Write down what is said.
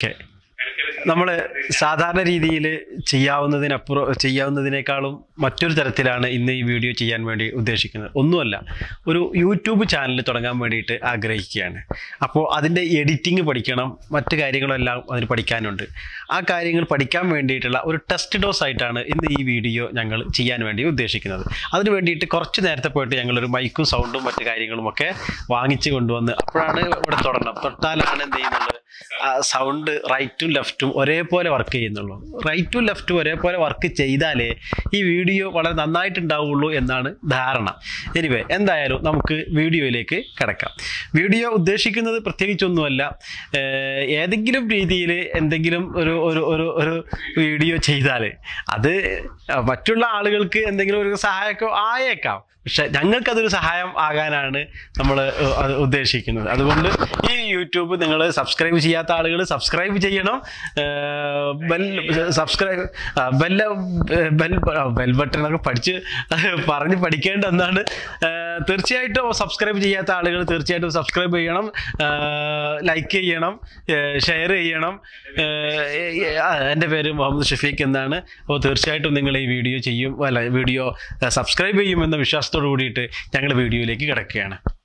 okay നമ്മൾ സാധാരണ രീതിയിൽ ചെയ്യാവുന്നതിനപ്പുറം ചെയ്യാവുന്നതിനേക്കാളും മറ്റൊരു തരത്തിലാണ് ഇന്ന് ഈ വീഡിയോ ചെയ്യാൻ വേണ്ടി ഉദ്ദേശിക്കുന്നത് ഒന്നുമല്ല ഒരു യൂട്യൂബ് ചാനൽ തുടങ്ങാൻ വേണ്ടിയിട്ട് ആഗ്രഹിക്കുകയാണ് അപ്പോൾ അതിൻ്റെ എഡിറ്റിംഗ് പഠിക്കണം മറ്റു കാര്യങ്ങളെല്ലാം അതിന് പഠിക്കാനുണ്ട് ആ കാര്യങ്ങൾ പഠിക്കാൻ വേണ്ടിയിട്ടുള്ള ഒരു ടെസ്റ്റ് ഡോസ് ആയിട്ടാണ് ഇന്ന് ഈ വീഡിയോ ഞങ്ങൾ ചെയ്യാൻ വേണ്ടി ഉദ്ദേശിക്കുന്നത് അതിന് വേണ്ടിയിട്ട് കുറച്ച് നേരത്തെ പോയിട്ട് ഞങ്ങളൊരു മൈക്കും സൗണ്ടും മറ്റു കാര്യങ്ങളും ഒക്കെ വാങ്ങിച്ച് കൊണ്ടുവന്ന് അപ്പോഴാണ് ഇവിടെ തുടരണം തൊട്ടാലാണ് എന്ത് ചെയ്യുന്നുള്ളത് സൗണ്ട് റൈറ്റും ലെഫ്റ്റും ഒരേപോലെ വർക്ക് ചെയ്യുന്നുള്ളൂ റൈറ്റും ലെഫ്റ്റും ഒരേപോലെ വർക്ക് ചെയ്താലേ ഈ വീഡിയോ വളരെ നന്നായിട്ടുണ്ടാവുള്ളൂ എന്നാണ് ധാരണ എനിവേ എന്തായാലും നമുക്ക് വീഡിയോയിലേക്ക് കിടക്കാം വീഡിയോ ഉദ്ദേശിക്കുന്നത് പ്രത്യേകിച്ചൊന്നുമല്ല ഏഹ് ഏതെങ്കിലും രീതിയിൽ എന്തെങ്കിലും ഒരു ഒരു ഒരു ഒരു വീഡിയോ ചെയ്താൽ അത് മറ്റുള്ള ആളുകൾക്ക് എന്തെങ്കിലും ഒരു സഹായമൊക്കെ ആയേക്കാം പക്ഷെ ഞങ്ങൾക്കതൊരു സഹായം ആകാനാണ് നമ്മൾ ഉദ്ദേശിക്കുന്നത് അതുകൊണ്ട് ഈ യൂട്യൂബ് നിങ്ങൾ സബ്സ്ക്രൈബ് ചെയ്യാത്ത ആളുകൾ സബ്സ്ക്രൈബ് ചെയ്യണം ഏഹ് ബെൽ സബ്സ്ക്രൈബ് ആ, ബെല്ല ബെൽ ബെൽ ബട്ടൺ എന്നൊക്കെ പഠിച്ച് പറഞ്ഞ് പഠിക്കേണ്ട ഒന്നാണ് ഏഹ് തീർച്ചയായിട്ടും സബ്സ്ക്രൈബ് ചെയ്യാത്ത ആളുകൾ തീർച്ചയായിട്ടും സബ്സ്ക്രൈബ് ചെയ്യണം ലൈക്ക് ചെയ്യണം ഷെയർ ചെയ്യണം ഏഹ് ആ, എൻ്റെ പേര് മുഹമ്മദ് ഷഫീഖ് എന്നാണ് അപ്പോൾ തീർച്ചയായിട്ടും നിങ്ങൾ ഈ വീഡിയോ ചെയ്യും അല്ല വീഡിയോ സബ്സ്ക്രൈബ് ചെയ്യുമെന്ന വിശ്വാസത്തോടു കൂടിയിട്ട് ഞങ്ങൾ വീഡിയോയിലേക്ക് കിടക്കുകയാണ്